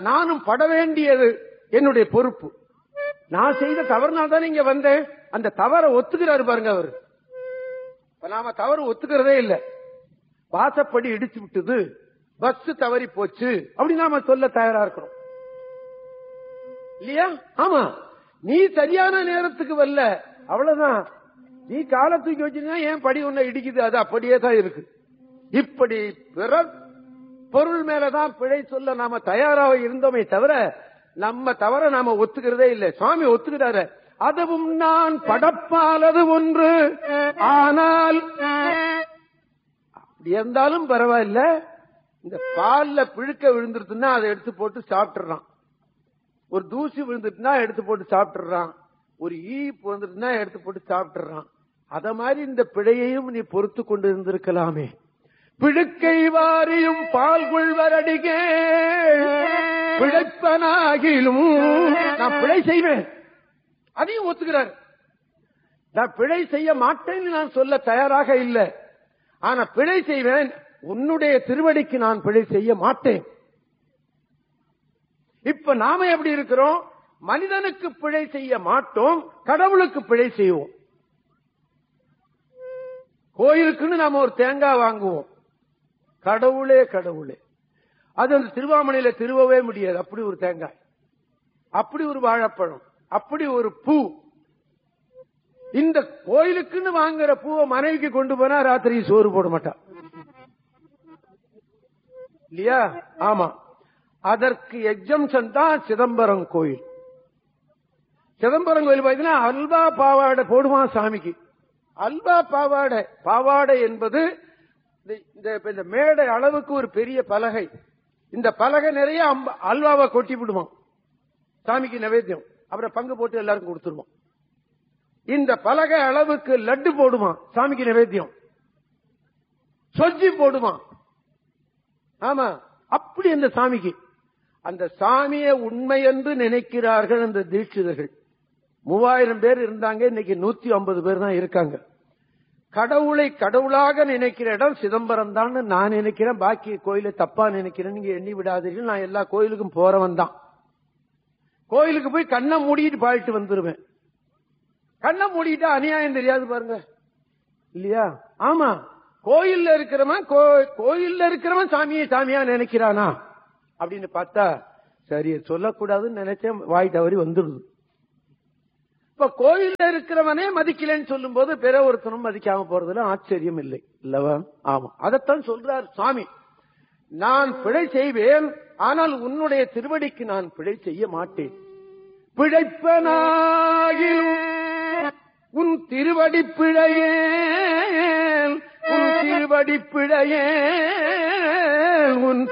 நானும் பட வேண்டியது என்னுடைய பொறுப்பு நான் செய்த தவறுனால தான் இங்க வந்தேன் அந்த தவறை ஒத்துக்கிறாரு பாருங்க அவர் இப்ப நாம தவறு ஒத்துக்கிறதே இல்ல வாசப்படி இடிச்சு விட்டது பஸ் தவறி போச்சு அப்படி நாம சொல்ல தயாரா இருக்கிறோம் இல்லையா ஆமா நீ சரியான நேரத்துக்கு வரல அவ்வளவுதான் நீ காலை தூக்கி வச்சிருந்தா ஏன் படி ஒண்ணு இடிக்குது அது அப்படியே தான் இருக்கு இப்படி பிற பொருள் மேலதான் பிழை சொல்ல நாம தயாராக இருந்தோமே தவிர நம்ம தவிர நாம ஒத்துக்கிறதே இல்லை சுவாமி ஒத்துக்கிறாரு அதுவும் நான் படப்பாலது ஒன்று ஆனால் அப்படி இருந்தாலும் பரவாயில்ல இந்த பால்ல பிழுக்க விழுந்துருச்சுன்னா அதை எடுத்து போட்டு சாப்பிட்டுறான் ஒரு தூசி விழுந்துட்டுனா எடுத்து போட்டு சாப்பிட்டுறான் ஒரு ஈப்பு வந்துட்டுனா எடுத்து போட்டு சாப்பிட்டுறான் அத மாதிரி இந்த பிழையையும் நீ பொறுத்து கொண்டு இருந்திருக்கலாமே பிழுக்கை வாரியும் பால் கொள்வரடிகே பிழைப்பனாகிலும் நான் பிழை செய்வேன் அதையும் ஒத்துக்கிறார் நான் பிழை செய்ய மாட்டேன்னு நான் சொல்ல தயாராக இல்லை ஆனா பிழை செய்வேன் உன்னுடைய திருவடிக்கு நான் பிழை செய்ய மாட்டேன் இப்ப நாம எப்படி இருக்கிறோம் மனிதனுக்கு பிழை செய்ய மாட்டோம் கடவுளுக்கு பிழை செய்வோம் கோயிலுக்குன்னு நாம ஒரு தேங்காய் வாங்குவோம் கடவுளே கடவுளே அது அந்த திருவாமணையில திருவவே முடியாது அப்படி ஒரு தேங்காய் அப்படி ஒரு வாழைப்பழம் அப்படி ஒரு பூ இந்த கோயிலுக்குன்னு வாங்குற பூவை மனைவிக்கு கொண்டு போனா ராத்திரி சோறு போட மாட்டான் இல்லையா ஆமா அதற்கு எக்ஸம்ஷன் தான் சிதம்பரம் கோயில் சிதம்பரம் கோயில் பார்த்தீங்கன்னா அல்வா பாவாடை போடுவான் சாமிக்கு அல்வா பாவாடை பாவாடை என்பது இந்த- இந்த இந்த மேடை அளவுக்கு ஒரு பெரிய பலகை இந்த பலகை நிறைய அம்ப- அல்வாவை கொட்டி விடுவான் சாமிக்கு நைவேத்தியம் அப்புறம் பங்கு போட்டு எல்லாருக்கும் கொடுத்துருவோம் இந்த பலகை அளவுக்கு லட்டு போடுவான் சாமிக்கு நைவேத்தியம் சொஜ்ஜி போடுவான் ஆமா அப்படி அந்த சாமிக்கு அந்த சாமியை உண்மை என்று நினைக்கிறார்கள் அந்த தீட்சிதர்கள் மூவாயிரம் பேர் இருந்தாங்க இன்னைக்கு நூத்தி ஐம்பது பேர் தான் இருக்காங்க கடவுளை கடவுளாக நினைக்கிற இடம் சிதம்பரம் தான் நான் நினைக்கிறேன் பாக்கி கோயிலை தப்பா நினைக்கிறேன் நீங்க எண்ணி விடாதீர்கள் நான் எல்லா கோயிலுக்கும் போறவன் தான் கோயிலுக்கு போய் கண்ணை மூடிட்டு பாடிட்டு வந்துருவேன் கண்ணை மூடிட்டா அநியாயம் தெரியாது பாருங்க இல்லையா ஆமா கோயில்ல இருக்கிறவன் கோ- கோயில்ல இருக்கிறவன் சாமியை சாமியா நினைக்கிறானா அப்படின்னு பார்த்தா சரி சொல்லக்கூடாதுன்னு நினைச்சேன் வாய் தவறி வந்துடுது இப்ப கோயில்ல இருக்கிறவனே மதிக்கலன்னு சொல்லும் போது பிற ஒருத்தனும் மதிக்காம போறதுல ஆச்சரியம் இல்லை இல்லவா ஆமா அதைத்தான் சொல்றார் சுவாமி நான் பிழை செய்வேன் ஆனால் உன்னுடைய திருவடிக்கு நான் பிழை செய்ய மாட்டேன் பிழைப்பனாகிலும் உன் திருவடி பிழையே உன் திருவடி பிழையே உன்